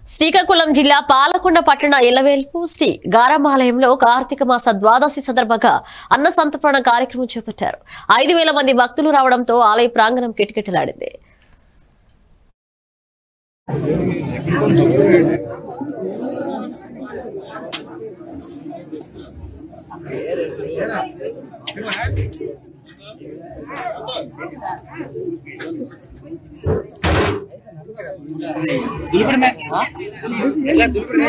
శ్రీకాకుళం జిల్లా పాలకొండ పట్టణ ఎల్లవేల్పు శ్రీ గారమాలయంలో కార్తీక మాస ద్వాదశి సందర్భంగా అన్న సంతర్పణ కార్యక్రమం చేపట్టారు ఐదు వేల మంది భక్తులు రావడంతో ఆలయ ప్రాంగణం కిటకిటలాడింది దులిపిడమే ఎలా దులిపిడే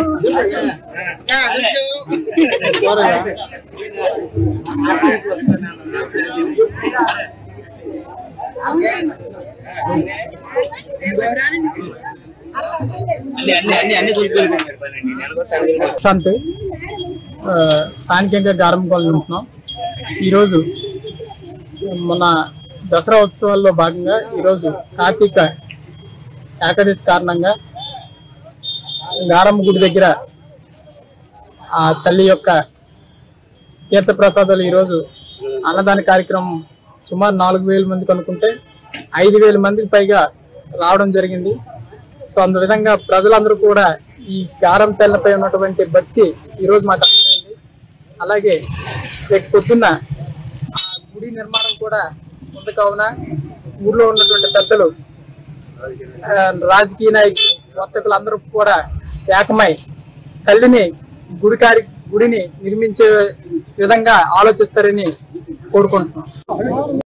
అన్ని అన్ని అన్ని అన్ని దులిపి శాంతి ఆ, స్థానికంగా గారంకొండ ఉంటున్నాం ఈరోజు మన దసరా ఉత్సవాల్లో భాగంగా ఈరోజు కార్తీక ఏకాదశి కారణంగా గారమ్మ గుడి దగ్గర ఆ తల్లి యొక్క తీర్థ ప్రసాదాలు ఈరోజు అన్నదాన కార్యక్రమం సుమారు నాలుగు వేల మందికి అనుకుంటే ఐదు వేల మందికి పైగా రావడం జరిగింది సో అందు విధంగా ప్రజలందరూ కూడా ఈ గారం తెల్లపై ఉన్నటువంటి భక్తి ఈరోజు మాకు అర్థమైంది అలాగే రేపు పొద్దున్న ఆ గుడి నిర్మాణం కూడా ఉంది కావున ఊర్లో ఉన్నటువంటి పెద్దలు ఆ, రాజకీయ నాయకులు వర్తకులు అందరూ కూడా ఏకమై తల్లిని గుడి కారి గుడిని నిర్మించే విధంగా ఆలోచిస్తారని కోరుకుంటున్నాం